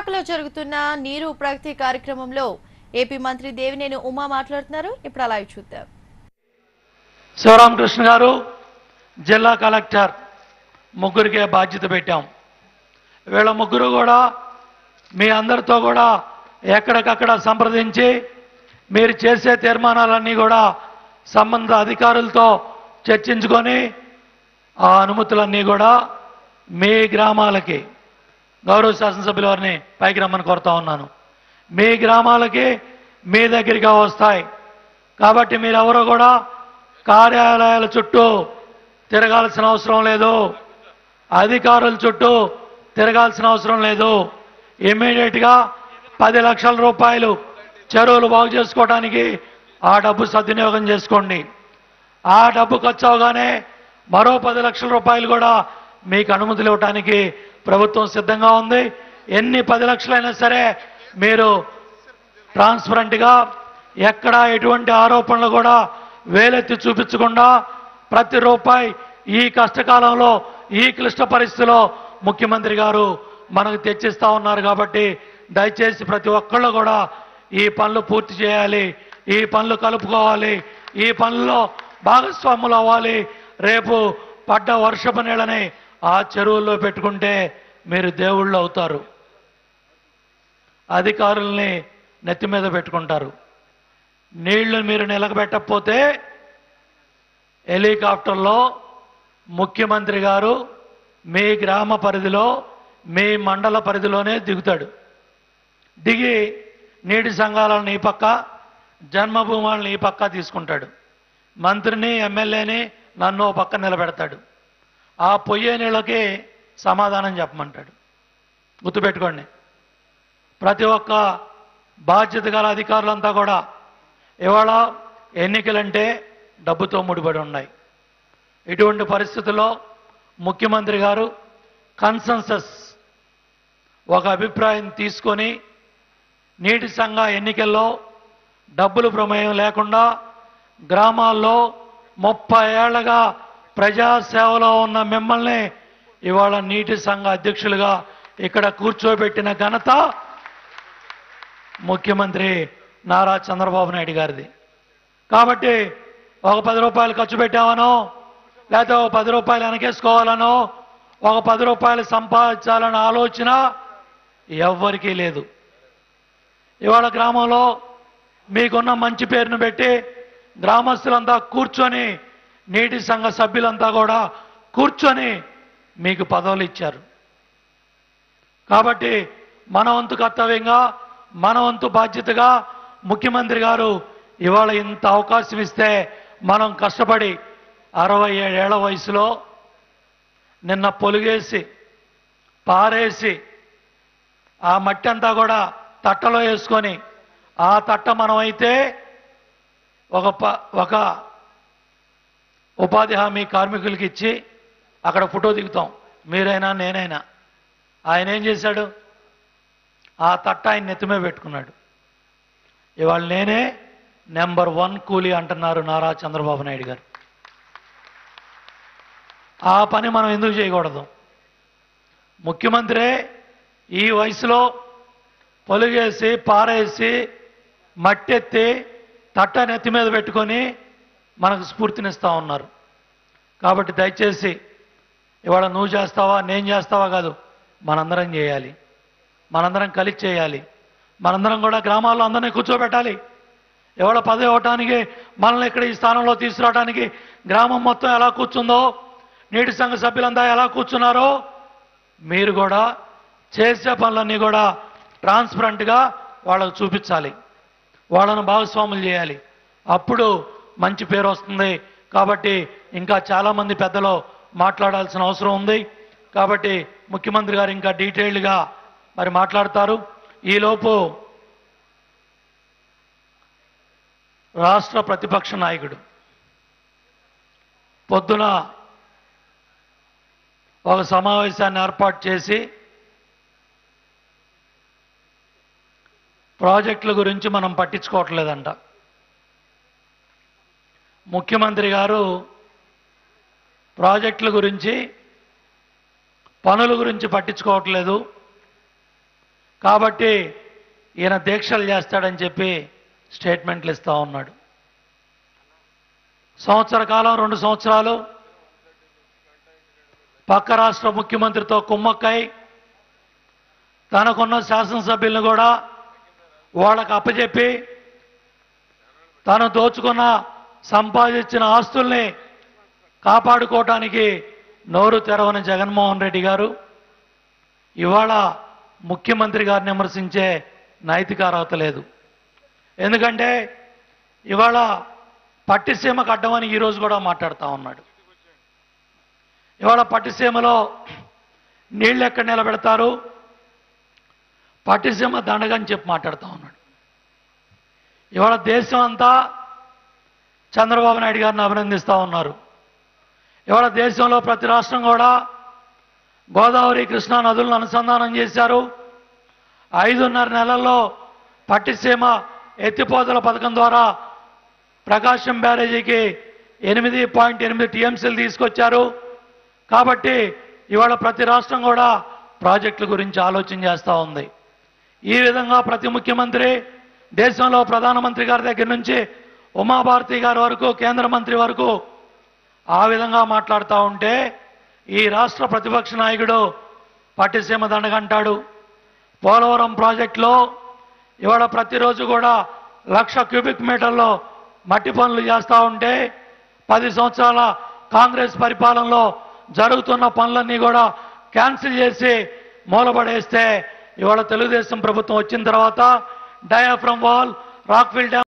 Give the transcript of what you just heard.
విశాఖలో జరుగుతున్న నీరు ప్రగతి కార్యక్రమంలో ఏపీ మంత్రి దేవినేని ఉమా మాట్లాడుతున్నారు ఇప్పుడు అలా చూద్దాం శివరామకృష్ణ గారు జిల్లా కలెక్టర్ ముగ్గురికే బాధ్యత పెట్టాం వీళ్ళ ముగ్గురు కూడా మీ అందరితో కూడా ఎక్కడికక్కడ సంప్రదించి మీరు చేసే తీర్మానాలన్నీ కూడా సంబంధ అధికారులతో చర్చించుకొని ఆ అనుమతులన్నీ కూడా మీ గ్రామాలకి గౌరవ శాసనసభ్యుల వారిని పైకి రమ్మని కోరుతా ఉన్నాను మీ గ్రామాలకి మీ దగ్గరికి వస్తాయి కాబట్టి మీరెవరూ కూడా కార్యాలయాల చుట్టూ తిరగాల్సిన అవసరం లేదు అధికారుల చుట్టూ తిరగాల్సిన అవసరం లేదు ఇమ్మీడియట్గా పది లక్షల రూపాయలు చెరువులు బాగు చేసుకోవడానికి ఆ డబ్బు సద్వినియోగం చేసుకోండి ఆ డబ్బు ఖర్చు అవగానే మరో పది లక్షల రూపాయలు కూడా మీకు అనుమతులు ఇవ్వడానికి ప్రభుత్వం సిద్ధంగా ఉంది ఎన్ని పది లక్షలైనా సరే మీరు ట్రాన్స్పరెంట్గా ఎక్కడ ఎటువంటి ఆరోపణలు కూడా వేలెత్తి చూపించకుండా ప్రతి రూపాయి ఈ కష్టకాలంలో ఈ క్లిష్ట పరిస్థితిలో ముఖ్యమంత్రి గారు మనకు తెచ్చిస్తా ఉన్నారు కాబట్టి దయచేసి ప్రతి ఒక్కళ్ళు కూడా ఈ పనులు పూర్తి చేయాలి ఈ పనులు కలుపుకోవాలి ఈ పనుల్లో భాగస్వాములు అవ్వాలి రేపు పడ్డ వర్షపు నీళ్ళని ఆ చెరువుల్లో పెట్టుకుంటే మీరు దేవుళ్ళు అవుతారు అధికారుల్ని నెత్తి మీద పెట్టుకుంటారు నీళ్లు మీరు నిలకబెట్టకపోతే హెలికాప్టర్లో ముఖ్యమంత్రి గారు మీ గ్రామ పరిధిలో మీ మండల పరిధిలోనే దిగుతాడు దిగి నీటి సంఘాలను ఈ పక్క జన్మభూములను ఈ పక్క తీసుకుంటాడు మంత్రిని ఎమ్మెల్యేని నన్ను ఓ పక్క నిలబెడతాడు ఆ పొయ్యే నీళ్ళకి సమాధానం చెప్పమంటాడు గుర్తుపెట్టుకోండి ప్రతి ఒక్క బాధ్యత గల అధికారులంతా కూడా ఇవాళ ఎన్నికలంటే డబ్బుతో ముడిపడి ఉన్నాయి ఇటువంటి పరిస్థితుల్లో ముఖ్యమంత్రి గారు కన్సెన్సస్ ఒక అభిప్రాయం తీసుకొని నీటి సంఘ ఎన్నికల్లో డబ్బులు ప్రమేయం లేకుండా గ్రామాల్లో ముప్పై ఏళ్లగా ప్రజాసేవలో ఉన్న మిమ్మల్ని ఇవాళ నీటి సంఘ అధ్యక్షులుగా ఇక్కడ కూర్చోబెట్టిన ఘనత ముఖ్యమంత్రి నారా చంద్రబాబు నాయుడు గారిది కాబట్టి ఒక పది రూపాయలు ఖర్చు పెట్టామనో లేకపోతే ఒక పది రూపాయలు వెనకేసుకోవాలనో ఒక పది రూపాయలు సంపాదించాలన్న ఆలోచన ఎవ్వరికీ లేదు ఇవాళ గ్రామంలో మీకున్న మంచి పేరును పెట్టి గ్రామస్తులంతా కూర్చొని నీటి సంఘ సభ్యులంతా కూడా కూర్చొని మీకు పదవులు ఇచ్చారు కాబట్టి మన వంతు కర్తవ్యంగా మన వంతు బాధ్యతగా ముఖ్యమంత్రి గారు ఇవాళ ఇంత అవకాశం ఇస్తే మనం కష్టపడి అరవై ఏడేళ్ల వయసులో నిన్న పొలుగేసి పారేసి ఆ మట్టి అంతా కూడా తట్టలో వేసుకొని ఆ తట్ట మనం అయితే ఒక ప ఒక ఉపాధి హామీ కార్మికులకి ఇచ్చి అక్కడ ఫోటో దిగుతాం మీరైనా నేనైనా ఆయన ఏం చేశాడు ఆ తట్ట ఆయన నెత్తిమే పెట్టుకున్నాడు ఇవాళ నేనే నెంబర్ వన్ కూలీ అంటున్నారు నారా చంద్రబాబు నాయుడు గారు ఆ పని మనం ఎందుకు చేయకూడదు ముఖ్యమంత్రే ఈ వయసులో పొలుగేసి పారేసి మట్టెత్తి తట్ట నెత్తి మీద పెట్టుకొని మనకు స్ఫూర్తినిస్తూ ఉన్నారు కాబట్టి దయచేసి ఇవాళ నువ్వు చేస్తావా నేను చేస్తావా కాదు మనందరం చేయాలి మనందరం కలిసి చేయాలి మనందరం కూడా గ్రామాల్లో అందరినీ కూర్చోబెట్టాలి ఇవాళ పదవి ఇవ్వటానికి మనల్ని ఇక్కడ ఈ స్థానంలో తీసుకురావడానికి గ్రామం మొత్తం ఎలా కూర్చుందో నీటి సంఘ సభ్యులంతా ఎలా కూర్చున్నారో మీరు కూడా చేసే పనులన్నీ కూడా ట్రాన్స్పరెంట్గా వాళ్ళకు చూపించాలి వాళ్ళను భాగస్వాములు చేయాలి అప్పుడు మంచి పేరు వస్తుంది కాబట్టి ఇంకా చాలామంది పెద్దలు మాట్లాడాల్సిన అవసరం ఉంది కాబట్టి ముఖ్యమంత్రి గారు ఇంకా డీటెయిల్డ్గా మరి మాట్లాడతారు ఈలోపు రాష్ట్ర ప్రతిపక్ష నాయకుడు పొద్దున ఒక సమావేశాన్ని ఏర్పాటు చేసి ప్రాజెక్టుల గురించి మనం పట్టించుకోవట్లేదంట ముఖ్యమంత్రి గారు ప్రాజెక్టుల గురించి పనుల గురించి పట్టించుకోవట్లేదు కాబట్టి ఈయన దీక్షలు చేస్తాడని చెప్పి స్టేట్మెంట్లు ఇస్తా ఉన్నాడు సంవత్సర కాలం రెండు సంవత్సరాలు పక్క రాష్ట్ర ముఖ్యమంత్రితో కుమ్మక్కై తనకున్న శాసనసభ్యులను కూడా వాళ్ళకు అప్పచెప్పి తాను దోచుకున్న సంపాదించిన ఆస్తుల్ని కాపాడుకోవటానికి నోరు తెరవని జగన్మోహన్ రెడ్డి గారు ఇవాళ ముఖ్యమంత్రి గారిని విమర్శించే నైతిక అర్హత లేదు ఎందుకంటే ఇవాళ పట్టిసీమకు అడ్డమని ఈరోజు కూడా మాట్లాడుతూ ఉన్నాడు ఇవాళ పట్టిసీమలో నీళ్ళు ఎక్కడ నిలబెడతారు పట్టిసీమ దండగని చెప్పి మాట్లాడుతూ ఉన్నాడు ఇవాళ దేశం అంతా చంద్రబాబు నాయుడు గారిని అభినందిస్తూ ఉన్నారు ఇవాళ దేశంలో ప్రతి రాష్ట్రం కూడా గోదావరి కృష్ణా నదులను అనుసంధానం చేశారు ఐదున్నర నెలల్లో పట్టిసీమ ఎత్తిపోతల పథకం ద్వారా ప్రకాశం బ్యారేజీకి ఎనిమిది పాయింట్ ఎనిమిది టీఎంసీలు తీసుకొచ్చారు కాబట్టి ఇవాళ ప్రతి రాష్ట్రం కూడా ప్రాజెక్టుల గురించి ఆలోచన చేస్తూ ఉంది ఈ విధంగా ప్రతి ముఖ్యమంత్రి దేశంలో ప్రధానమంత్రి గారి దగ్గర నుంచి ఉమాభారతి గారి వరకు కేంద్ర మంత్రి వరకు ఆ విధంగా మాట్లాడుతూ ఉంటే ఈ రాష్ట్ర ప్రతిపక్ష నాయకుడు పట్టిసీమ దండగంటాడు పోలవరం ప్రాజెక్టులో ఇవాళ ప్రతిరోజు కూడా లక్ష క్యూబిక్ మీటర్లో మట్టి పనులు చేస్తూ ఉంటే పది సంవత్సరాల కాంగ్రెస్ పరిపాలనలో జరుగుతున్న పనులన్నీ కూడా క్యాన్సిల్ చేసి మూలపడేస్తే ఇవాళ తెలుగుదేశం ప్రభుత్వం వచ్చిన తర్వాత డయాఫ్రమ్ వాల్ రాక్ఫిల్ డ్యామ్